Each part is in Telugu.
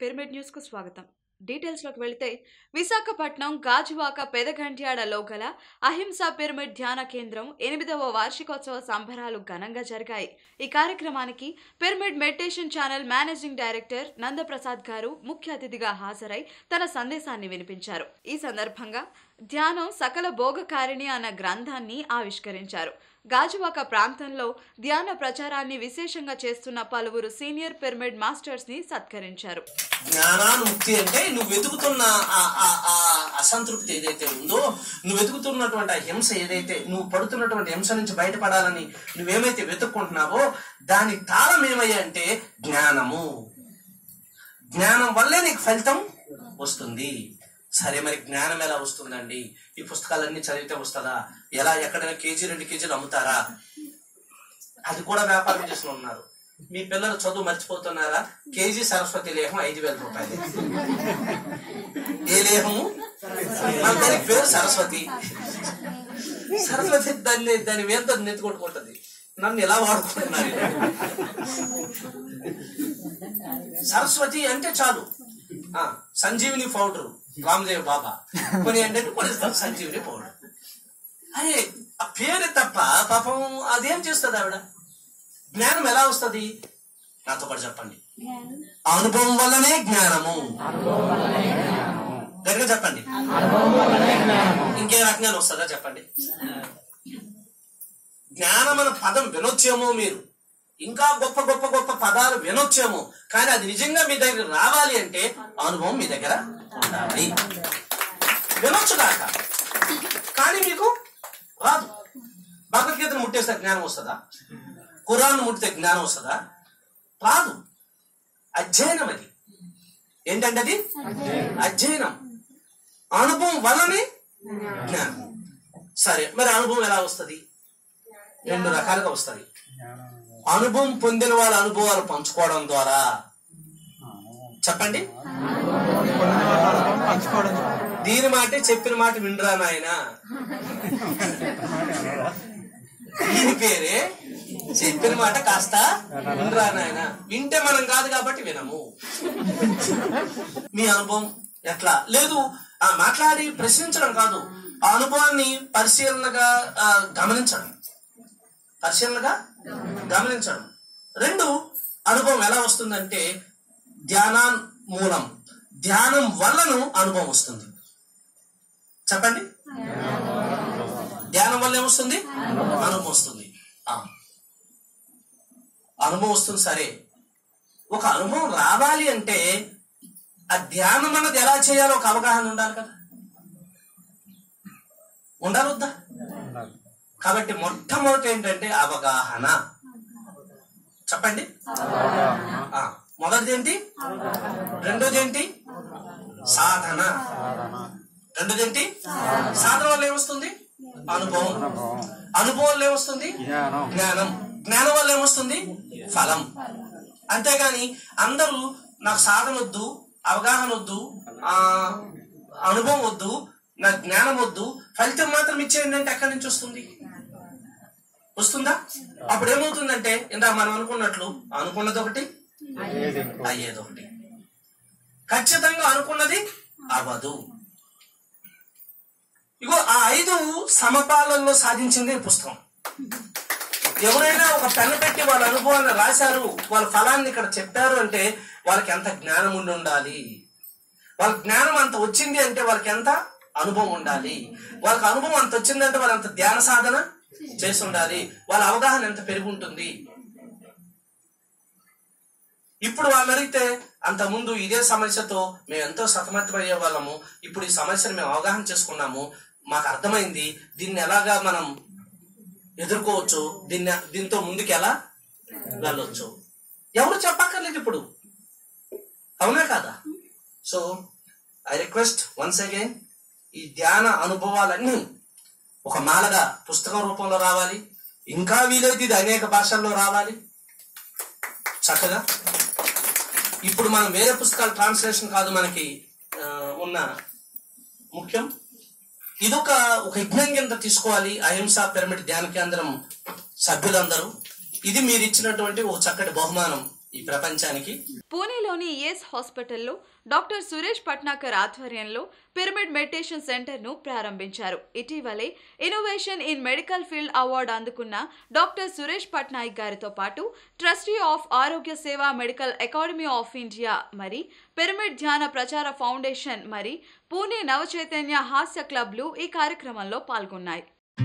పిరమిడ్ న్యూస్ కు స్వాగతం డీటెయిల్స్ లోకి వెళితే విశాఖపట్నం గాజువాక పెదగంట్యాడలో గల అహింసా పిరమిడ్ ధ్యాన కేంద్రం ఎనిమిదవ వార్షికోత్సవ సంబరాలు ఘనంగా జరిగాయి ఈ కార్యక్రమానికి pyramid meditation channel managing director Nandaprasad గారు ముఖ్య అతిథిగా హాజరై తన సందేశాన్ని వినిపించారు ఈ సందర్భంగా ధ్యానం సకల భోగకారిణి అన్న గ్రంథాన్ని ఆవిష్కరించారు గాజువాక ప్రాంతంలో ధ్యాన ప్రచారాన్ని విశేషంగా చేస్తున్న పలువురు సీనియర్ పిరమిడ్ మాస్టర్స్ ని సత్కరించారు జ్ఞానానుక్తి అంటే నువ్వు వెతుకుతున్న ఆ- ఆ- ఆ అసంతృప్తి ఏదైతే ఉందో నువ్వు వెతుకుతున్నటువంటి ఆ హింస ఏదైతే నువ్వు పడుతున్నటువంటి హింస నుంచి బయటపడాలని నువ్వేమైతే వెతుక్కుంటున్నావో దాని తాళం ఏమయ్యా అంటే జ్ఞానము జ్ఞానం వల్లే నీకు ఫలితం వస్తుంది సరే మరి జ్ఞానం ఎలా వస్తుందండి ఈ పుస్తకాలన్నీ చదివితే వస్తుందా ఎలా ఎక్కడైనా కేజీ రెండు కేజీలు అమ్ముతారా అది కూడా వ్యాపారం చేసిన ఉన్నారు మీ పిల్లలు చదువు మర్చిపోతున్నారా కేజీ సరస్వతి లేహం ఐదు వేల రూపాయలు ఏ లేహము మన దానికి పేరు సరస్వతి సరస్వతి దాన్ని దాని వేంతో నెత్తి కొట్టుకుంటది నన్ను ఎలా వాడుకుంటున్నారు సరస్వతి అంటే చాలు ఆ సంజీవిని పౌడర్ రామదేవ్ బాబా కొని అంటే కొనిస్తారు సంజీవిని పౌడర్ అరే ఆ పేరు తప్ప పాపం అదేం చేస్తుంది ఆవిడ జ్ఞానం ఎలా వస్తుంది నాతో పాటు చెప్పండి అనుభవం వల్లనే జ్ఞానము గట్టిగా చెప్పండి ఇంకే రకంగా వస్తుందా చెప్పండి జ్ఞానం అనే పదం వినొచ్చేమో మీరు ఇంకా గొప్ప గొప్ప గొప్ప పదాలు వినొచ్చేమో కానీ అది నిజంగా మీ దగ్గర రావాలి అంటే అనుభవం మీ దగ్గర ఉండాలి వినొచ్చు కాక కానీ మీకు రాదు భగవద్గీతను ముట్టేస్తే జ్ఞానం వస్తుందా ఖురాన్ ముట్టితే జ్ఞానం వస్తుందా రాదు అధ్యయనం అది ఏంటంటే అది అధ్యయనం అనుభవం వల్లనే జ్ఞానం సరే మరి అనుభవం ఎలా వస్తుంది రెండు రకాలుగా వస్తుంది అనుభవం పొందిన వాళ్ళ అనుభవాలు పంచుకోవడం ద్వారా చెప్పండి దీని మాట చెప్పిన మాట వినరా నాయన దీని పేరే చెప్పిన మాట కాస్త వినరా నాయన వింటే మనం కాదు కాబట్టి వినము మీ అనుభవం ఎట్లా లేదు ఆ మాట్లాడి ప్రశ్నించడం కాదు ఆ అనుభవాన్ని పరిశీలనగా ఆ, గమనించడం పరిశీలనగా గమనించడం రెండు అనుభవం ఎలా వస్తుందంటే ధ్యానా మూలం ధ్యానం వల్లను అనుభవం వస్తుంది చెప్పండి ధ్యానం వల్ల ఏమొస్తుంది అనుభవం వస్తుంది ఆ. అనుభవం వస్తుంది సరే ఒక అనుభవం రావాలి అంటే ఆ ధ్యానం అన్నది ఎలా చేయాలో ఒక అవగాహన ఉండాలి కదా ఉండాలి వద్దా కాబట్టి మొట్టమొదటి ఏంటంటే అవగాహన చెప్పండి ఆ, మొదటిది ఏంటి రెండోది ఏంటి సాధన రెండోది ఏంటి సాధన వల్ల ఏమొస్తుంది అనుభవం అనుభవం వల్ల ఏమొస్తుంది జ్ఞానం జ్ఞానం వల్ల ఏమొస్తుంది ఫలం అంతేగాని అందరూ నాకు సాధన వద్దు అవగాహన వద్దు ఆ అనుభవం వద్దు నాకు జ్ఞానం వద్దు ఫలితం మాత్రం ఇచ్చేయండి అంటే ఎక్కడి నుంచి వస్తుంది వస్తుందా అప్పుడు ఏమవుతుందంటే ఇందాక మనం అనుకున్నట్లు అనుకున్నది ఒకటి అయ్యేది ఒకటి ఖచ్చితంగా అనుకున్నది అవ్వదు ఇగో ఆ ఐదు సమపాలనలో సాధించింది ఈ పుస్తకం ఎవరైనా ఒక పెన్ను పెట్టి వాళ్ళ అనుభవాన్ని రాశారు వాళ్ళ ఫలాన్ని ఇక్కడ చెప్పారు అంటే వాళ్ళకి ఎంత జ్ఞానం ఉండి ఉండాలి వాళ్ళ జ్ఞానం అంత వచ్చింది అంటే వాళ్ళకి ఎంత అనుభవం ఉండాలి వాళ్ళకి అనుభవం అంత వచ్చిందంటే వాళ్ళు అంత ధ్యాన సాధన చేసి ఉండాలి వాళ్ళ అవగాహన ఎంత పెరిగి ఉంటుంది ఇప్పుడు వాళ్ళు అడిగితే అంత ముందు ఇదే సమస్యతో మేము ఎంతో సతమతమయ్యే వాళ్ళము ఇప్పుడు ఈ సమస్యను మేము అవగాహన చేసుకున్నాము మాకు అర్థమైంది దీన్ని ఎలాగా మనం ఎదుర్కోవచ్చు దీన్ని దీంతో ముందుకు ఎలా వెళ్ళొచ్చు ఎవరు చెప్పక్కర్లేదు ఇప్పుడు అవునా కాదా so I request once again ఈ ధ్యాన అనుభవాలన్నీ ఒక మాలగా పుస్తకం రూపంలో రావాలి ఇంకా వీలైతే ఇది అనేక భాషల్లో రావాలి చక్కగా ఇప్పుడు మనం వేరే పుస్తకాల ట్రాన్స్లేషన్ కాదు మనకి ఆ, ఉన్న ముఖ్యం ఇదొక ఒక యజ్ఞం కింద తీసుకోవాలి అహింసా పిరమిడ్ ధ్యాన కేంద్రం సభ్యులందరూ ఇది మీరు ఇచ్చినటువంటి ఒక చక్కటి బహుమానం ఈ ప్రపంచానికి పూణేలోని ఈఎస్ హాస్పిటల్లో డాక్టర్ సురేష్ పట్నాకర్ ఆధ్వర్యంలో పిరమిడ్ మెడిటేషన్ సెంటర్ను ప్రారంభించారు ఇటీవలే innovation in medical field award అందుకున్న డాక్టర్ సురేష్ పట్నాయక్ గారితో పాటు trustee of Arogya Seva medical academy of India మరి పిరమిడ్ ధ్యాన ప్రచార ఫౌండేషన్ మరి పూణే నవచైతన్య హాస్య క్లబ్లు ఈ కార్యక్రమంలో పాల్గొన్నాయి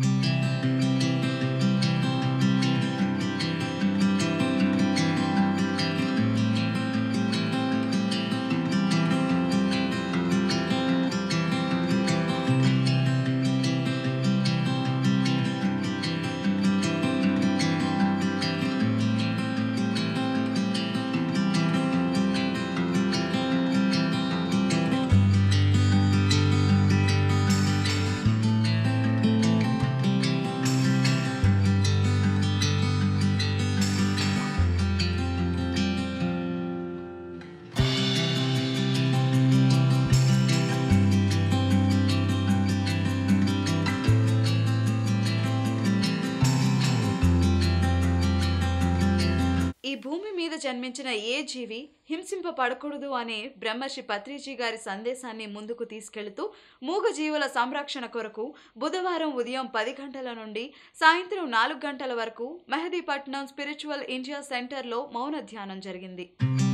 ఈ భూమి మీద జన్మించిన ఏ జీవి హింసింపబడకూడదు అనే బ్రహ్మర్షి పత్రిజీ గారి సందేశాన్ని ముందుకు తీసుకెళ్తూ మూగ జీవుల సంరక్షణ కొరకు బుధవారం ఉదయం పది గంటల నుండి సాయంత్రం నాలుగు గంటల వరకు మెహదీపట్నం స్పిరిచువల్ ఇండియా సెంటర్లో మౌన ధ్యానం జరిగింది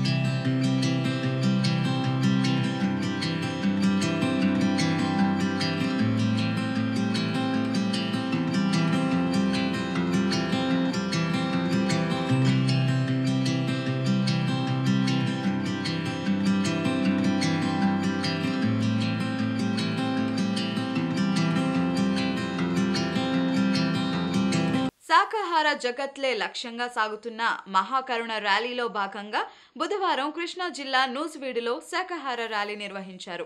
శాకాహార జగత్లే లక్ష్యంగా సాగుతున్న మహాకరుణ ర్యాలీలో భాగంగా బుధవారం కృష్ణా జిల్లా నూజివీడులో శాకాహార ర్యాలీ నిర్వహించారు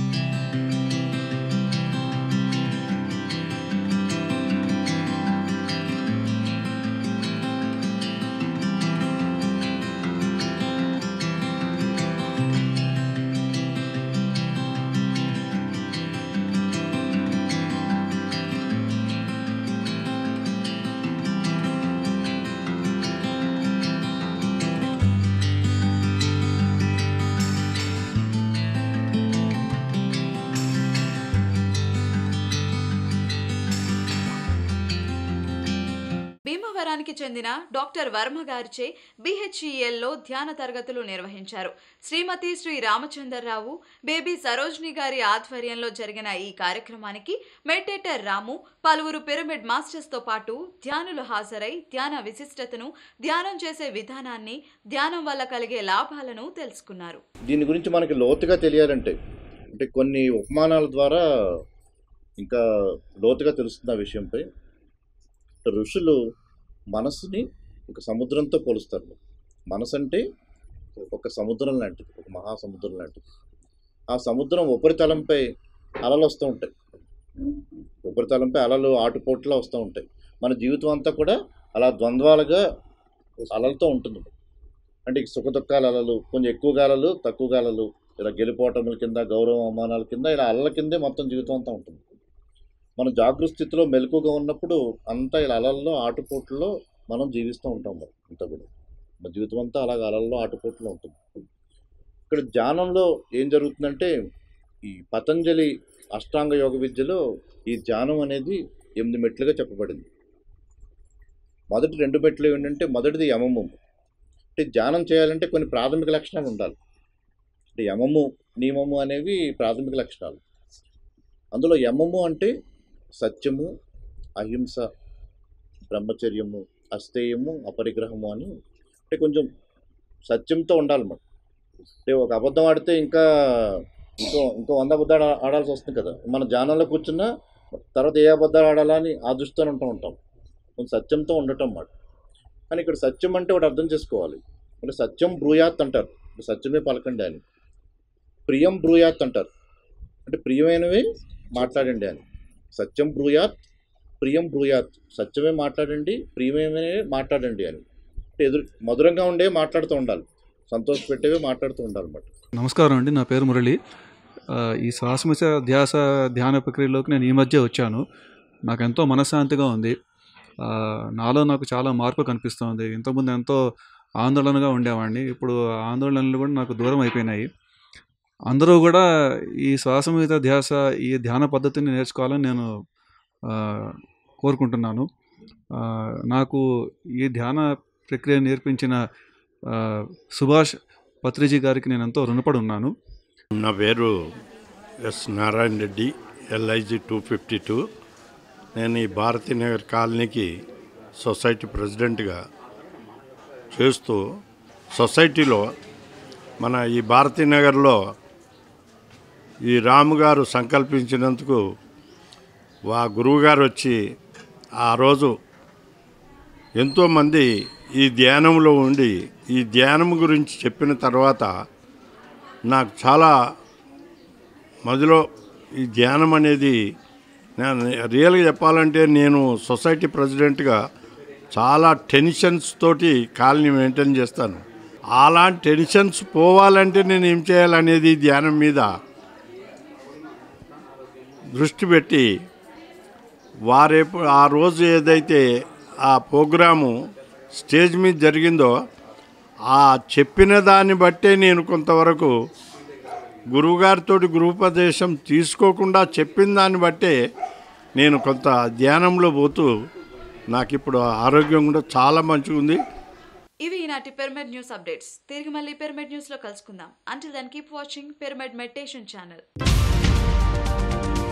భీమవరానికి చెందిన డాక్టర్ వర్మ గారిచే బిహెచ్ఈఎల్లో ధ్యాన తరగతులు నిర్వహించారు శ్రీమతి శ్రీ రామచంద్రరావు బేబీ సరోజిని గారి ఆధ్వర్యంలో జరిగిన ఈ కార్యక్రమానికి మెడిటేటర్ రాము పలువురు పిరమిడ్ మాస్టర్స్ తో పాటు ధ్యానులు హాజరై ధ్యాన విశిష్టతను ధ్యానం చేసే విధానాన్ని ధ్యానం వల్ల కలిగే లాభాలను తెలుసుకున్నారు దీని గురించి మనకి లోతుగా తెలియాలంటే అంటే కొన్ని ఉపమానాల ద్వారా ఇంకా లోతుగా తెలుస్తుంది ఆ విషయంపై ఋషులు మనసుని ఒక సముద్రంతో పోలుస్తారు మనసు అంటే ఒక సముద్రం లాంటిది ఒక మహాసముద్రం లాంటిది ఆ సముద్రం ఉపరితలంపై అలలు వస్తూ ఉంటాయి ఉపరితలంపై అలలు ఆటుపోట్లా వస్తూ ఉంటాయి మన జీవితం అంతా కూడా అలా ద్వంద్వాలుగా అలలతో ఉంటుంది అంటే ఈ సుఖ దుఃఖాల అలలు కొంచెం ఎక్కువ గాలలు తక్కువ గాలలు ఇలా గెలిపోవటముల కింద గౌరవ అవమానాల కింద ఇలా అలల కిందే మొత్తం జీవితం అంతా ఉంటుంది మనం జాగృత స్థితిలో మెలకుగా ఉన్నప్పుడు అంతా ఇలా అలల్లో ఆటుపోట్లలో మనం జీవిస్తూ ఉంటాం మరి అంతా కూడా మన జీవితం అంతా అలాగ అలల్లో ఆటుపోట్లో ఉంటుంది ఇక్కడ ధ్యానంలో ఏం జరుగుతుందంటే ఈ పతంజలి అష్టాంగ యోగ విద్యలో ఈ ధ్యానం అనేది ఎనిమిది మెట్లుగా చెప్పబడింది మొదటి రెండు మెట్లు ఏంటంటే మొదటిది యమము అంటే ధ్యానం చేయాలంటే కొన్ని ప్రాథమిక లక్షణాలు ఉండాలి అంటే యమము నియమము అనేవి ప్రాథమిక లక్షణాలు అందులో యమము అంటే సత్యము అహింస బ్రహ్మచర్యము అస్థేయము అపరిగ్రహము అని అంటే కొంచెం సత్యంతో ఉండాలి మనం అంటే ఒక అబద్ధం ఆడితే ఇంకా ఇంకో ఇంకో వంద అబద్ధాలు ఆ- ఆడాల్సి వస్తుంది కదా మన ధ్యానంలో కూర్చున్నా తర్వాత ఏ అబద్ధాలు ఆడాలా అని ఆ దృష్టితో ఉంటూ ఉంటాం కొంచెం సత్యంతో ఉండటం మాట కానీ ఇక్కడ సత్యం అంటే ఒకటి అర్థం చేసుకోవాలి అంటే సత్యం బ్రూయాత్ అంటారు అంటే సత్యమే పలకండి అని ప్రియం బ్రూయాత్ అంటారు అంటే ప్రియమైనవి మాట్లాడండి అని సత్యం బ్రూయాత్ ప్రియం బ్రూయాత్ సత్యమే మాట్లాడండి ప్రియమైనవే మాట్లాడండి అని అంటే ఎదురు మధురంగా ఉండే మాట్లాడుతూ ఉండాలి సంతోష పెట్టేవే మాట్లాడుతూ ఉండాలి అన్నమాట నమస్కారం అండి నా పేరు మురళి ఆ, ఈ శ్వాసమిశ ధ్యాస ధ్యాన ప్రక్రియలోకి నేను ఈ మధ్య వచ్చాను నాకు ఎంతో మనశ్శాంతిగా ఉంది ఆ, నాలో నాకు చాలా మార్పు కనిపిస్తుంది ఇంతకుముందు ఎంతో ఆందోళనగా ఉండేవాడిని ఇప్పుడు ఆ ఆందోళనలు కూడా నాకు దూరం అయిపోయినాయి అందరూ కూడా ఈ శ్వాసమిత ధ్యాస ఈ ధ్యాన పద్ధతిని నేర్చుకోవాలని నేను ఆ, కోరుకుంటున్నాను ఆ, నాకు ఈ ధ్యాన ప్రక్రియ నేర్పించిన ఆ, సుభాష్ పత్రిజీ గారికి నేను ఎంతో రుణపడి ఉన్నాను నా పేరు S Narayana Reddy LIG two fifty two నేను ఈ భారతీనగర్ కాలనీకి సొసైటీ ప్రెసిడెంట్గా చేస్తూ సొసైటీలో మన ఈ భారతీనగర్లో ఈ రాము గారు సంకల్పించినందుకు వా గురువుగారు వచ్చి ఆ రోజు ఎంతోమంది ఈ ధ్యానంలో ఉండి ఈ ధ్యానం గురించి చెప్పిన తర్వాత నాకు చాలా మధ్యలో ఈ ధ్యానం అనేది నేను రియల్గా చెప్పాలంటే నేను సొసైటీ ప్రెసిడెంట్గా చాలా టెన్షన్స్ తోటి కాలనీ మెయింటైన్ చేస్తాను అలాంటి టెన్షన్స్ పోవాలంటే నేను ఏం చేయాలనేది ఈ ధ్యానం మీద దృష్టి పెట్టి వారేపు ఆ రోజు ఏదైతే ఆ ప్రోగ్రాము స్టేజ్ మీద జరిగిందో ఆ చెప్పిన దాన్ని బట్టే నేను కొంతవరకు గురువుగారితో గురుపదేశం తీసుకోకుండా చెప్పిన దాన్ని బట్టే నేను కొంత ధ్యానంలో పోతూ నాకు ఇప్పుడు ఆరోగ్యం కూడా చాలా మంచిగా ఉంది ఇవి ఈనాటి పిరమిడ్ న్యూస్ అప్డేట్స్ తిరిగి మళ్ళీ పిరమిడ్ న్యూస్ లో కలుసుకుందాం until then keep watching pyramid meditation channel